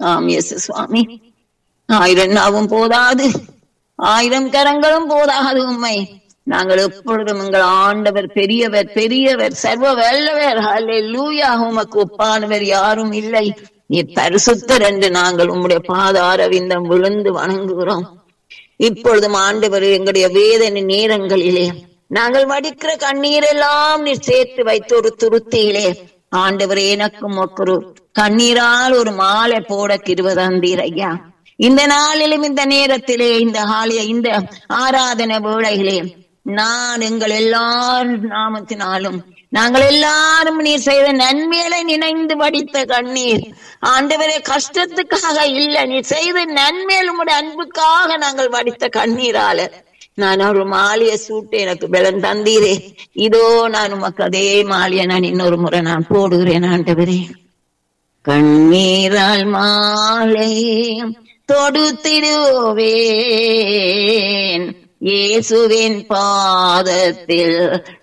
ஆம் இயேசு சுவாமி ஆயிரம் நாவும் போதாது ஆயிரம் கரங்களும் போதாது உண்மை நாங்கள் எப்பொழுதும் எங்கள் ஆண்டவர் பெரியவர் பெரியவர் சர்வ வல்லவர் ஹalleluya உமக்கு ஒப்பானவர் யாரும் இல்லை நீ பரிசுத்தர் என்று நாங்கள் உம்முடைய பாதார விந்தம் விழுந்து வணங்குகிறோம் இப்பொழுதும் ஆண்டவர் எங்களுடைய வேதனை நேரங்களிலே நாங்கள் வடிக்கிற கண்ணீர் எல்லாம் நீர் சேர்த்து வைத்த ஒரு துருத்தியிலே ஆண்டவர் எனக்கும் ஒரு கண்ணீரால் ஒரு மாலை போட கிருவதந்தீர் ஐயா இந்த நாளிலும் இந்த நேரத்திலே இந்த ஆலய இந்த ஆராதனை வேளையிலே நான் எங்கள் எல்லார் நாமத்தினாலும் நாங்கள் எல்லாரும் நீர் செய்த நன்மைகளை நினைந்து வடித்த கண்ணீர் ஆண்டவரே கஷ்டத்துக்காக இல்ல நீர் செய்த நன்மையில் உம்முடைய அன்புக்காக நாங்கள் வடித்த கண்ணீரால நான் ஒரு மாலையை சூட்டு எனக்கு பலன் தந்தீரே இதோ நான் உமக்கு அதே மாலையை நான் இன்னொரு முறை நான் போடுகிறேன் ஆண்டவரே கண்ணீரால் மாலை தொடுத்திடுவேன் இயேசுவின் பாதத்தில்